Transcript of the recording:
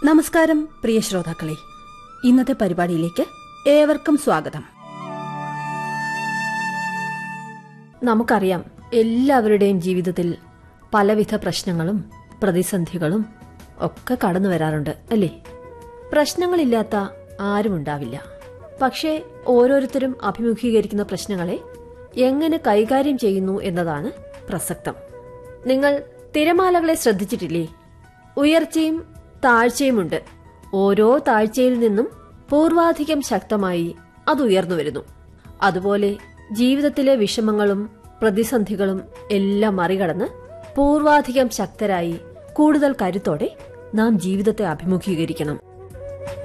നമസ്കാരം പ്രിയ ശ്രോതാക്കളെ ഇന്നത്തെ പരിപാടിയിലേക്ക് ഏവർക്കും സ്വാഗതം നമുക്കറിയാം എല്ലാവരുടെയും ജീവിതത്തിൽ പലവിധ പ്രശ്നങ്ങളും പ്രതിസന്ധികളും ഒക്കെ കടന്നു വരാറുണ്ട് അല്ലേ പ്രശ്നങ്ങളില്ലാത്ത ആരുമുണ്ടാവില്ല പക്ഷേ ഓരോരുത്തരും അഭിമുഖീകരിക്കുന്ന പ്രശ്നങ്ങളെ എങ്ങനെ കൈകാര്യം ചെയ്യുന്നു എന്നതാണ് പ്രസക്തം നിങ്ങൾ തിരമാലകളെ ശ്രദ്ധിച്ചിട്ടില്ലേ ഉയർച്ചയും താഴ്ചയുമുണ്ട് ഓരോ താഴ്ചയിൽ നിന്നും പൂർവാധികം ശക്തമായി അത് ഉയർന്നു വരുന്നു അതുപോലെ ജീവിതത്തിലെ വിഷമങ്ങളും പ്രതിസന്ധികളും എല്ലാം മറികടന്ന് പൂർവാധികം ശക്തരായി കൂടുതൽ കരുത്തോടെ നാം ജീവിതത്തെ അഭിമുഖീകരിക്കണം